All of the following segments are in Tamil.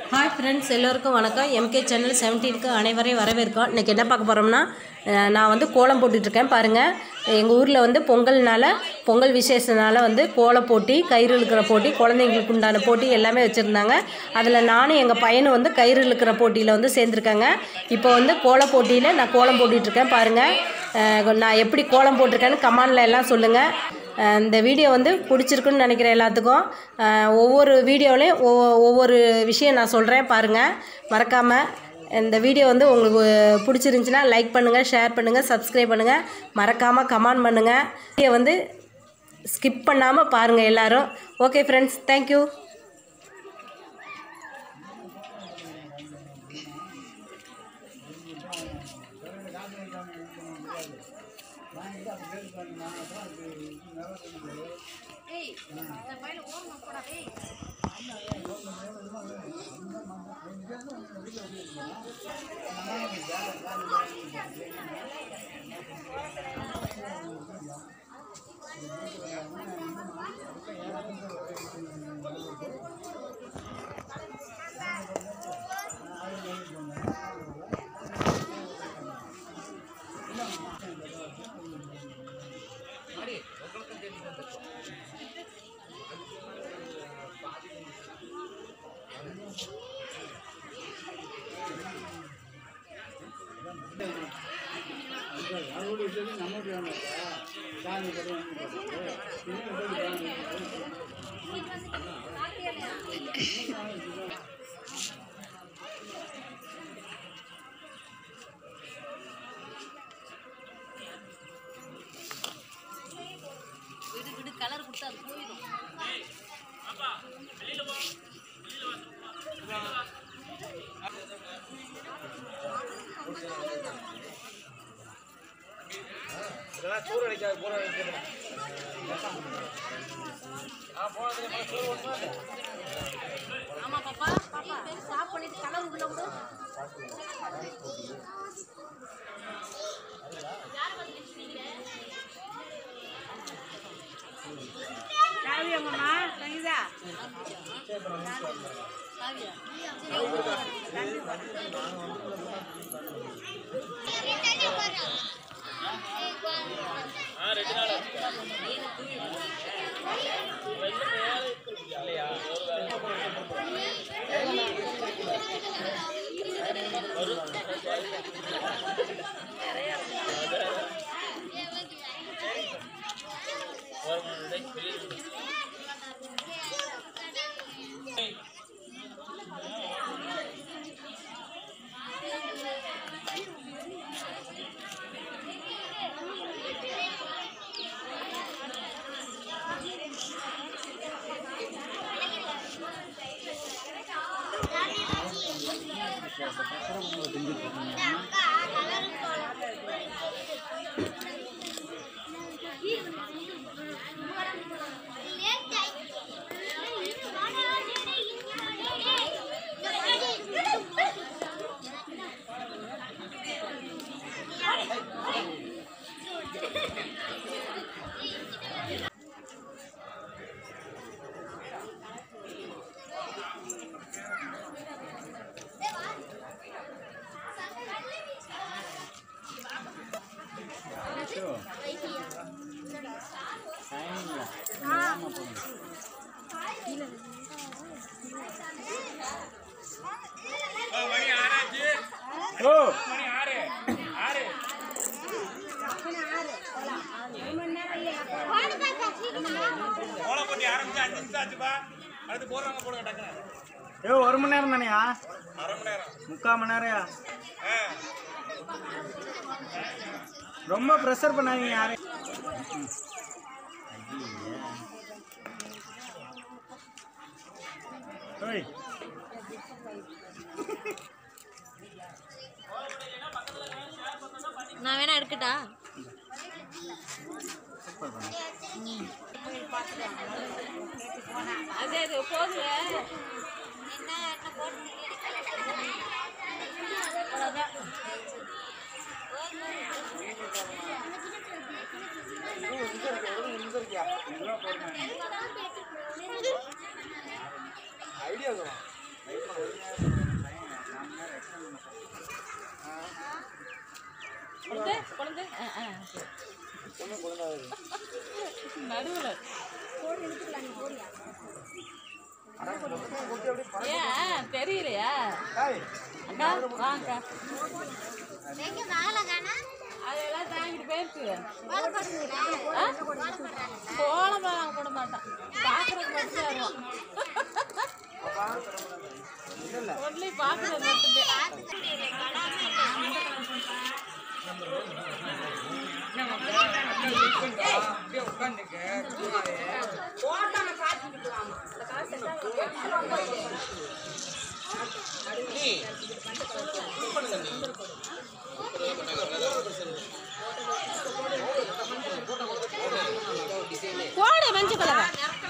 ஹாய் ஃப்ரெண்ட்ஸ் எல்லோருக்கும் வணக்கம் எம்கே சேனல் செவன்டீனுக்கு அனைவரையும் வரவேற்கோம் இன்றைக்கி என்ன பார்க்க போகிறோம்னா அஹ், நான் வந்து கோலம் போட்டுட்ருக்கேன் பாருங்கள் எங்கள் ஊரில் வந்து பொங்கல்னால பொங்கல் விசேஷனால வந்து கோலம் போட்டி கயிறு இழுக்கிற போட்டி குழந்தைங்களுக்கு உண்டான போட்டி எல்லாமே வச்சுருந்தாங்க அதில் நானும் எங்கள் பையனும் வந்து கயிறு இழுக்கிற போட்டியில் வந்து சேர்ந்துருக்காங்க இப்போ வந்து கோல போட்டியில் நான் கோலம் போட்டுட்ருக்கேன் பாருங்கள் அஹ், நான் எப்படி கோலம் போட்டிருக்கேன்னு கமாண்டில் எல்லாம் சொல்லுங்கள் அஹ் இந்த வீடியோ வந்து பிடிச்சிருக்குன்னு நினைக்கிறேன் எல்லாத்துக்கும் அஹ் ஒவ்வொரு வீடியோலையும் ஒவ்வொரு விஷயம் நான் சொல்கிறேன் பாருங்கள் மறக்காமல் இந்த வீடியோ வந்து உங்களுக்கு பிடிச்சிருந்துச்சின்னா லைக் பண்ணுங்கள் ஷேர் பண்ணுங்கள் சப்ஸ்கிரைப் பண்ணுங்கள் மறக்காமல் கமெண்ட் பண்ணுங்கள் வீடியோ வந்து ஸ்கிப் பண்ணாமல் பாருங்கள் எல்லாரும் ஓகே ஃப்ரெண்ட்ஸ் தேங்க்யூ ஓ கோலம் போட்டி ஆரம்பிச்சு அஞ்சு நிமிஷம் ஆச்சுப்பா அடுத்து போடுறாங்க போடுங்க டக்குனு ஏ ஒரு மணி நேரம் தானேயா அரை மணி நேரம் முக்கால் மணி நேரம்யா ஆ ரொம்ப ப்ரெஷர் பண்ணாதீங்க யாரு ஓய் நான் வேணா எடுக்கட்டா அது அது போதுங்க ஐடியா நடுவில் ஏன் தெரியலையா அக்கா வாங்கக்கா அதெல்லாம் தாங்கிட்டு போயிருக்கு ஆ? கோலம் நாங்கள் போட மாட்டோம் பார்க்குறது மட்டும் வருவோம் ஒன்லி பார்க்குறது மட்டும்தான் போடு மஞ்சள் கலரா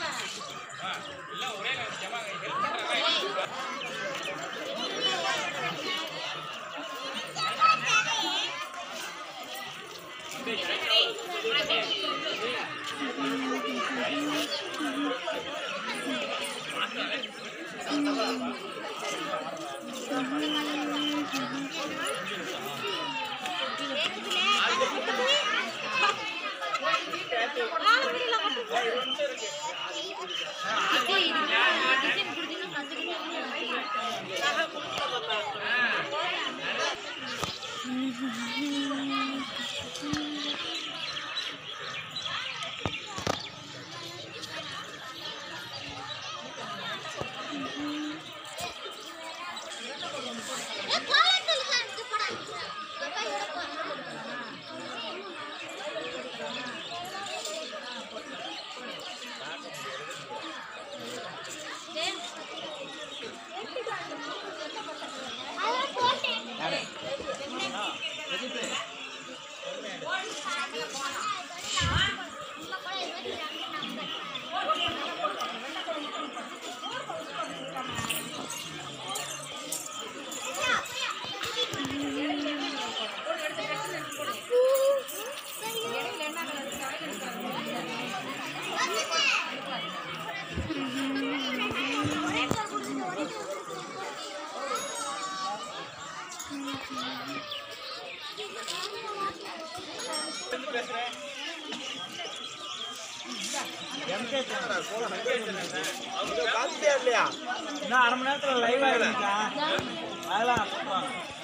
பார்த்துட்டே இல்லையா இன்னும் அரை மணி நேரத்தில் லைவ் ஆகிருந்துச்சா அதெல்லாம் அப்புறம்.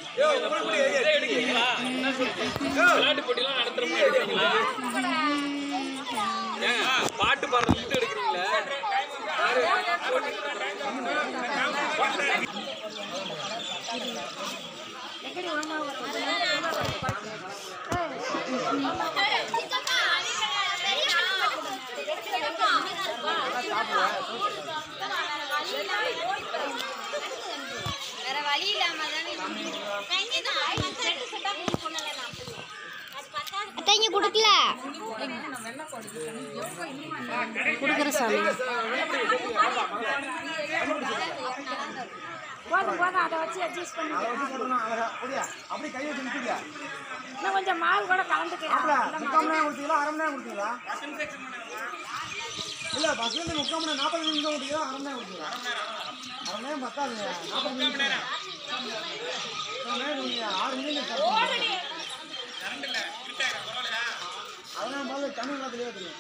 விளையாட்டு போட்டிலாம் நடத்துற மாதிரி எடுக்கிறீங்களா ஏன் பாட்டு பாடுறது மட்டும் எடுக்கிறீங்களா வேற வழி இல்லாம தானே அத்தைங்க கொடுக்கல கொடுக்குற சாமி போதும் போதும் அதை வச்சு அட்ஜஸ்ட் பண்ணி அதை வச்சு போட்டோம்னா அழகா அப்படியா அப்படி கை வச்சு நிற்கிறியா இன்னும் கொஞ்சம் மாவு கூட கலந்துக்கலாம் முக்கால் மணி நேரம் கொடுத்தீங்களா அரை மணி நேரம் கொடுத்தீங்களா இல்ல பஸ் வந்து முக்கால் மணி நேரம் நாற்பது நிமிஷம் கொடுத்தீங்களா அரை மணி நேரம் கொடுத்தீங்களா அரை மணி நேரம் பத்தாதுங்க நாற்பது நிமிஷம் முக்கால் மணி நேரம் கொடுத்தீங்க ஆறு நிமிஷம் அதெல்லாம் முதல்ல தமிழ் நாட்டிலே தெரியும்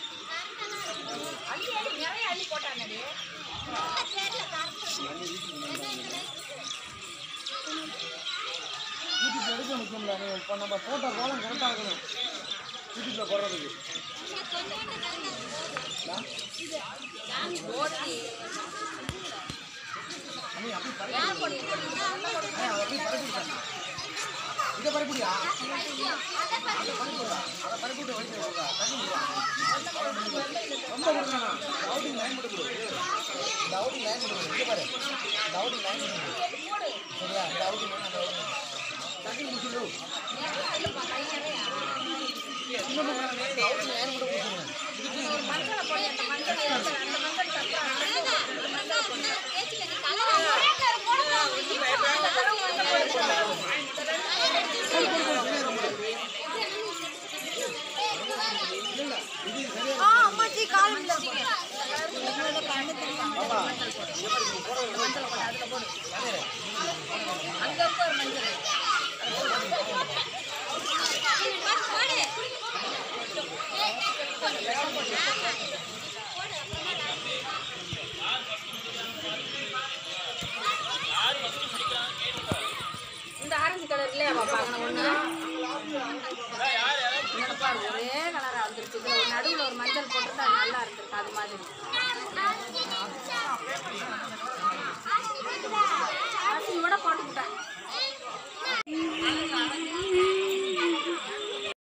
யூடியூப்ல எடுக்க முக்கியமில்ல நீ இப்போ நம்ம போட்டோ கோலம் கரெக்டாக இருக்கணும் யூடியூப்ல போடுறதுக்கு அண்ணி, அப்படி பறக்க அண்ணே, அதை அப்படி பறக்க விட்டாங்க. இதை பறக்கடியா அதை பறக்க அதை பறக்க விட்டு வயிற்று வைக்கிறா. தண்ணி விடுறா. ரொம்ப கொடுக்கணும் இந்த அவுட்டிங் லைன் மட்டும் கொடு இந்த அவுட்டிங் லைன் மட்டும் கொடு இங்கே பாரு இந்த அவுட்டிங் லைன் மட்டும் கொடு சரியா இந்த அவுட்டிங் லைன் அந்த அவுட்டிங் தண்ணி குடிச்சிடு இன்னும் இந்த அவுட்டிங் லைன் மட்டும் குடிச்சிடுங்க அங்க ஒரு மஞ்சள் இந்த ஆரஞ்சு கலர் இல்லையா பாப்பாங்க ஒன்று பாரு ஒரே கலராக வந்துருச்சு இதில் ஒரு நடுவில் ஒரு மஞ்சள் போட்டிருந்தா அது நல்லா இருந்திருக்கு அது மாதிரி